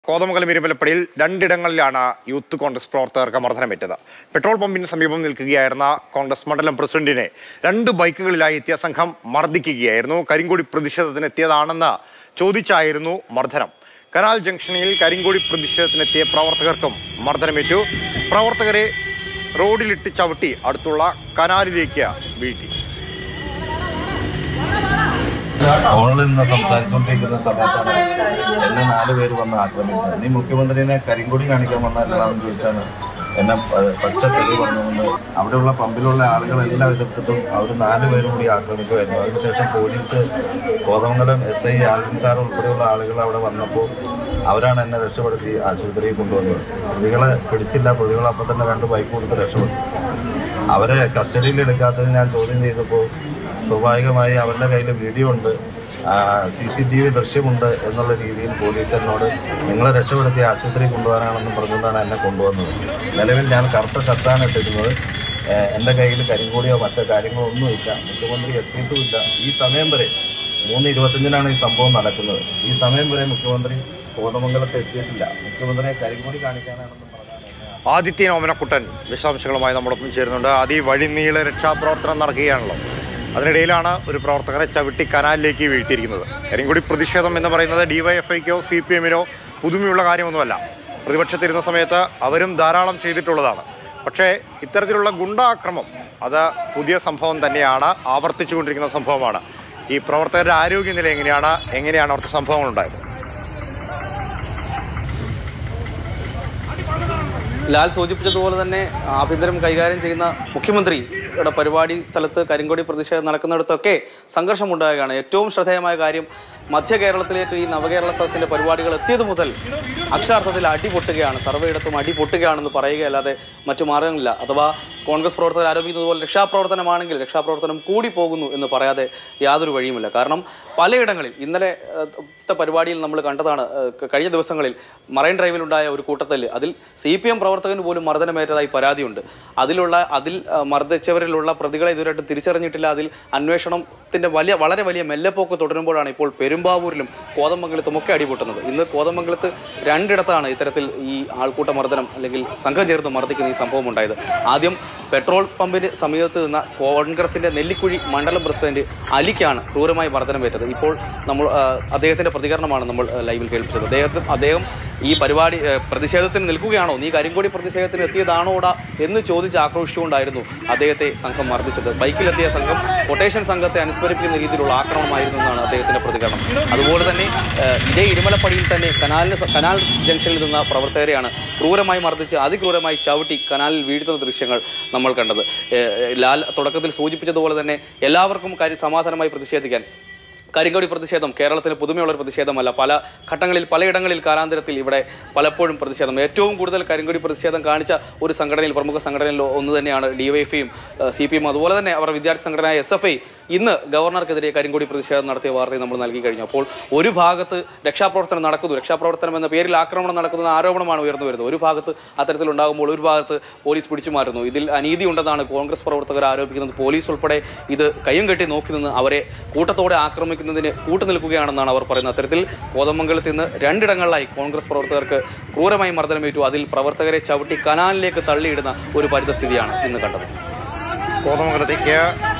കോതമംഗലം ഇരുമലപ്പടിയിൽ രണ്ടിടങ്ങളിലാണ് യൂത്ത് കോൺഗ്രസ് പ്രവർത്തകർക്ക് മർദ്ദനമേറ്റത് പെട്രോൾ പമ്പിന് സമീപം നിൽക്കുകയായിരുന്ന കോൺഗ്രസ് മണ്ഡലം പ്രസിഡന്റിനെ രണ്ട് ബൈക്കുകളിലായി എത്തിയ സംഘം മർദ്ദിക്കുകയായിരുന്നു കരിങ്കൊടി പ്രതിഷേധത്തിന് എത്തിയതാണെന്ന് ചോദിച്ചായിരുന്നു മർദ്ദനം കനാൽ ജംഗ്ഷനിൽ കരിങ്കൊടി പ്രതിഷേധത്തിനെത്തിയ പ്രവർത്തകർക്കും മർദ്ദനമേറ്റു പ്രവർത്തകരെ റോഡിലിട്ട് ചവിട്ടി അടുത്തുള്ള കനാലിലേക്ക് വീഴ്ത്തി ഫോണിൽ നിന്ന് സംസാരിച്ചുകൊണ്ടിരിക്കുന്ന സമയത്താണ് എന്നെ നാല് പേര് വന്ന് ആക്രമിക്കുന്നത് നീ മുഖ്യമന്ത്രിനെ കരിങ്കൊടി കാണിക്കാൻ വന്നതല്ലാന്ന് ചോദിച്ചാണ് എന്നെ പ- പച്ച തെളി പറഞ്ഞുകൊണ്ട് അവിടെയുള്ള പമ്പിലുള്ള ആളുകളെല്ലാം എതിർത്തിട്ടും അവർ നാല് പേരും കൂടി ആക്രമിക്കുമായിരുന്നു അതിനുശേഷം police Kothamangalam S I Alvin sir ഉൾപ്പെടെയുള്ള ആളുകൾ അവിടെ വന്നപ്പോൾ അവരാണ് എന്നെ രക്ഷപ്പെടുത്തി ആശുപത്രിയിൽ കൊണ്ടുവന്നത് പ്രതികളെ പിടിച്ചില്ല പ്രതികൾ അപ്പം തന്നെ രണ്ട് ബൈക്ക് കൊടുത്ത് രക്ഷപ്പെട്ടു അവരെ കസ്റ്റഡിയിൽ എടുക്കാത്തത് ഞാൻ ചോദ്യം ചെയ്തപ്പോൾ സ്വാഭാവികമായി അവരുടെ കയ്യിൽ വീഡിയോ ഉണ്ട് സി സി ടി വി ദൃശ്യമുണ്ട് എന്നുള്ള രീതിയിൽ പോലീസ് എന്നോട് നിങ്ങളെ രക്ഷപ്പെടുത്തി ആശുപത്രി കൊണ്ടുപോകാനാണെന്ന് പറഞ്ഞുകൊണ്ടാണ് എന്നെ കൊണ്ടുവന്നത് നിലവിൽ ഞാൻ കറുത്ത ഷർട്ടാണ് ഇട്ടിരുന്നത് ഏഹ് എൻ്റെ കയ്യിൽ കരിങ്കൂടിയോ മറ്റോ കാര്യങ്ങളോ ഒന്നുമില്ല മുഖ്യമന്ത്രി എത്തിയിട്ടുമില്ല ഈ സമയം വരെ മൂന്ന് ഇരുപത്തഞ്ചിനാണ് ഈ സംഭവം നടക്കുന്നത് ഈ സമയം വരെ മുഖ്യമന്ത്രി കോതമംഗലത്ത് എത്തിയിട്ടില്ല മുഖ്യമന്ത്രിയെ കരിങ്കൂടി കാണിക്കാനാണെന്ന് പറഞ്ഞാണ് എന്നെ ആദിത്യൻ ഓമനക്കുട്ടൻ വിശദാംശങ്ങളുമായി നമ്മോടൊപ്പം ചേരുന്നുണ്ട് ആദ്യ വഴിനീള രക്ഷാപ്രവർത്തനം നടക്കുകയാണല്ലോ അതിനിടയിലാണ് ഒരു പ്രവർത്തകരെ ചവിട്ടി കനാലിലേക്ക് വീഴ്ത്തിയിരിക്കുന്നത് കരിങ്കുടി പ്രതിഷേധം എന്ന് പറയുന്നത് ഡിവൈഎഫ്ഐക്കോ സി പി എമ്മിനോ പുതുമയുള്ള കാര്യമൊന്നുമല്ല പ്രതിപക്ഷത്തിരുന്ന സമയത്ത് അവരും ധാരാളം ചെയ്തിട്ടുള്ളതാണ് പക്ഷേ ഇത്തരത്തിലുള്ള ഗുണ്ടാക്രമം അത് പുതിയ സംഭവം തന്നെയാണ് ആവർത്തിച്ചുകൊണ്ടിരിക്കുന്ന സംഭവമാണ് ഈ പ്രവർത്തകരുടെ ആരോഗ്യനില എങ്ങനെയാണ് എങ്ങനെയാണ് അവിടുത്തെ സംഭവങ്ങൾ ഉണ്ടായത് ലാൽ സൂചിപ്പിച്ചതുപോലെ തന്നെ ആഭ്യന്തരം കൈകാര്യം ചെയ്യുന്ന മുഖ്യമന്ത്രിയുടെ പരിപാടി സ്ഥലത്ത് കരിങ്കൊടി പ്രതിഷേധം നടക്കുന്നിടത്തൊക്കെ സംഘർഷമുണ്ടാകുകയാണ് ഏറ്റവും ശ്രദ്ധേയമായ കാര്യം മധ്യ കേരളത്തിലേക്ക് ഈ നവകേരള സദസ്സിന്റെ പരിപാടികൾ എത്തിയത് മുതൽ അക്ഷരാർത്ഥത്തിൽ അടി പൊട്ടുകയാണ് സർവ്വയിടത്തും അടി പൊട്ടുകയാണെന്ന് പറയുകയല്ലാതെ മറ്റു മാർഗങ്ങളില്ല അഥവാ കോൺഗ്രസ് പ്രവർത്തകർ ആരോപിക്കുന്നത് പോലെ രക്ഷാപ്രവർത്തനമാണെങ്കിൽ രക്ഷാപ്രവർത്തനം കൂടി പോകുന്നു എന്ന് പറയാതെ യാതൊരു വഴിയുമില്ല കാരണം പലയിടങ്ങളിൽ ഇന്നലെ ഏഹ്, ത്തെ പരിപാടിയിൽ നമ്മൾ കണ്ടതാണ് ഏഹ്, കഴിഞ്ഞ ദിവസങ്ങളിൽ മറൈൻ ഡ്രൈവിലുണ്ടായ ഒരു കൂട്ടത്തിൽ അതിൽ സി പി എം പ്രവർത്തകന് പോലും മർദ്ദനമേറ്റതായി പരാതിയുണ്ട് അതിലുള്ള അതിൽ ഏഹ്, മർദ്ദിച്ചവരിലുള്ള പ്രതികളെ ഇതുവരെയായിട്ടും തിരിച്ചറിഞ്ഞിട്ടില്ല അതിൽ അന്വേഷണത്തിന്റെ വലിയ വളരെ വലിയ മെല്ലെപ്പോക്ക് തുടരുമ്പോഴാണ് ഇപ്പോൾ പെരുമ്പാവൂരിലും കോതമംഗലത്തും ഒക്കെ അടിപൊട്ടുന്നത് ഇന്ന് കോതമംഗലത്ത് രണ്ടിടത്താണ് ഇത്തരത്തിൽ ഈ ആൾക്കൂട്ട മർദ്ദനം അല്ലെങ്കിൽ സംഘം ചേർന്ന് മർദ്ദിക്കുന്ന ഈ സംഭവം ഉണ്ടായത് ആദ്യം പെട്രോൾ പമ്പിന് സമീപത്ത് നിന്ന കോൺഗ്രസിന്റെ നെല്ലിക്കുഴി മണ്ഡലം പ്രസിഡന്റ് അലിക്കാണ് ക്രൂരമായി മർദ്ദനമേറ്റത് ഇപ്പോൾ നമ്മൾ ആ, അദ്ദേഹത്തിന്റെ പ്രതികരണമാണ് നമ്മൾ ആ, ലൈവിൽ കേൾപ്പിച്ചത് അദ്ദേഹത്തിന് അദ്ദേഹം ഈ പരിപാടി ആ, പ്രതിഷേധത്തിന് നിൽക്കുകയാണോ നീ കരിങ്കോടി പ്രതിഷേധത്തിന് എത്തിയതാണോടാ എന്ന് ചോദിച്ച് ആക്രോശിച്ചുകൊണ്ടായിരുന്നു അദ്ദേഹത്തെ സംഘം മർദ്ദിച്ചത് ബൈക്കിലെത്തിയ സംഘം കൊട്ടേഷൻ സംഘത്തെ അനുസ്മരിപ്പിക്കുന്ന രീതിയിലുള്ള ആക്രമണമായിരുന്നു എന്നാണ് അദ്ദേഹത്തിന്റെ പ്രതികരണം അതുപോലെ തന്നെ ആ, ഇതേ ഇടിമലപ്പടിയിൽ തന്നെ കനാലിന് സ- കനാൽ ജംഗ്ഷനിൽ നിന്ന പ്രവർത്തകരെയാണ് ക്രൂരമായി മർദ്ദിച്ച് അതിക്രൂരമായി ചവിട്ടി കനാലിൽ വീഴ്ത്തുന്ന ദൃശ്യങ്ങൾ നമ്മൾ കണ്ടത് ഏ, ലാൽ തുടക്കത്തിൽ സൂചിപ്പിച്ചതുപോലെ തന്നെ എല്ലാവർക്കും കാര്യം സമാധാനമായി പ്രതിഷേധിക്കാൻ കരിങ്കോടി പ്രതിഷേധം കേരളത്തിന് പുതുമയുള്ള ഒരു പ്രതിഷേധമല്ല പല ഘട്ടങ്ങളിൽ പലയിടങ്ങളിൽ കാലാന്തരത്തിൽ ഇവിടെ പലപ്പോഴും പ്രതിഷേധം ഏറ്റവും കൂടുതൽ കരിങ്കോടി പ്രതിഷേധം കാണിച്ച ഒരു സംഘടനയിൽ പ്രമുഖ സംഘടനയിൽ ഒന്ന് തന്നെയാണ് ഡിവൈഎഫ്ഐയും സി പി എം അതുപോലെ തന്നെ അവർ വിദ്യാർത്ഥി സംഘടനയായ എസ് എഫ് ഐ ഇന്ന് ഗവർണർക്കെതിരെ കരിങ്കോടി പ്രതിഷേധം നടത്തിയ വാർത്തയും നമ്മൾ നൽകി കഴിഞ്ഞു അപ്പോൾ ഒരു ഭാഗത്ത് രക്ഷാപ്രവർത്തനം നടക്കുന്നു രക്ഷാപ്രവർത്തനം എന്ന പേരിൽ ആക്രമണം നടക്കുന്ന ആരോപണമാണ് ഉയർന്നു വരുന്നത് ഒരു ഭാഗത്ത് അത്തരത്തിലുണ്ടാകുമ്പോൾ ഒരു ഭാഗത്ത് പോലീസ് പിടിച്ചു മാറ്റുന്നു ഇതിൽ അനീതി ഉണ്ടെന്നാണ് കോൺഗ്രസ് പ്രവർത്തകർ ആരോപിക്കുന്നത് പോലീസ് ഉൾപ്പെടെ ഇത് കയ്യും കെട്ടി നോക്കി നിന്ന് അവരെ കൂട്ടത്തോടെ ആക്രമിക്കുന്നതിന് കൂട്ടുനിൽക്കുകയാണെന്നാണ് അവർ പറയുന്നത് അത്തരത്തിൽ കോതമംഗലത്ത് ഇന്ന് രണ്ടിടങ്ങളിലായി കോൺഗ്രസ് പ്രവർത്തകർക്ക് ക്രൂരമായി മർദ്ദനമേറ്റു അതിൽ പ്രവർത്തകരെ ചവിട്ടി കനാലിലേക്ക് തള്ളിയിടുന്ന ഒരു പരിതസ്ഥിതിയാണ് ഇന്ന് കണ്ടത് കോതമംഗലത്തേക്ക്